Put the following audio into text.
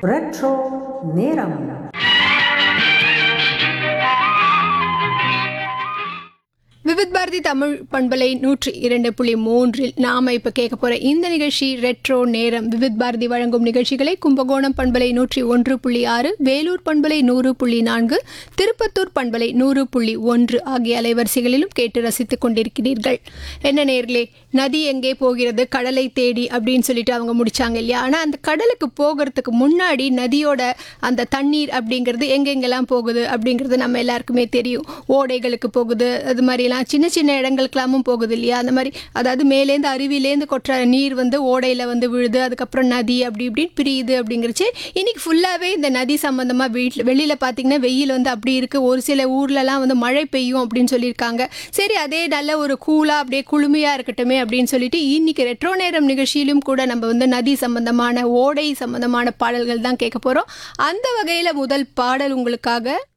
retro நேரம் விவித் பாரதி தமிழ் பண்பலை நூற்றி இரண்டு புள்ளி மூன்றில் நாம இப்ப கேட்க போற இந்த நிகழ்ச்சி ரெட்ரோ நேரம் விவித் பாரதி வழங்கும் நிகழ்ச்சிகளை கும்பகோணம் பண்பலை நூற்றி ஒன்று புள்ளி ஆறு வேலூர் பண்பலை நூறு புள்ளி நான்கு திருப்பத்தூர் பண்பலை நூறு புள்ளி ஒன்று ஆகிய அலைவரிசைகளிலும் கேட்டு ரசித்துக் கொண்டிருக்கிறீர்கள் என்ன நேர்களே நதி எங்கே போகிறது கடலை தேடி அப்படின்னு சொல்லிட்டு அவங்க முடிச்சாங்க இல்லையா ஆனா அந்த கடலுக்கு போகிறதுக்கு முன்னாடி நதியோட அந்த தண்ணீர் அப்படிங்கிறது எங்கெங்கெல்லாம் போகுது அப்படிங்கிறது நம்ம எல்லாருக்குமே தெரியும் ஓடைகளுக்கு போகுது அது மாதிரிலாம் சின்ன சின்ன இடங்களுக்கெல்லாமும் போகுது இல்லையா அந்த மாதிரி அதாவது மேலேருந்து அருவிலேருந்து கொட்டுற நீர் வந்து ஓடையில் வந்து விழுது அதுக்கப்புறம் நதி அப்படி இப்படின்னு பிரியுது அப்படிங்கிறச்சு இன்னைக்கு ஃபுல்லாகவே இந்த நதி சம்மந்தமாக வீட்டில் வெளியில் பார்த்தீங்கன்னா வெயில் வந்து அப்படி இருக்குது ஒரு சில ஊர்லலாம் வந்து மழை பெய்யும் அப்படின்னு சொல்லியிருக்காங்க சரி அதே நல்ல ஒரு கூலாக அப்படியே குளுமையாக இருக்கட்டுமே அப்படின்னு சொல்லிட்டு இன்னைக்கு ரெட்ரோ நேரம் நிகழ்ச்சியிலும் கூட நம்ம வந்து நதி சம்பந்தமான ஓடை சம்பந்தமான பாடல்கள் தான் கேட்க போகிறோம் அந்த வகையில் முதல் பாடல் உங்களுக்காக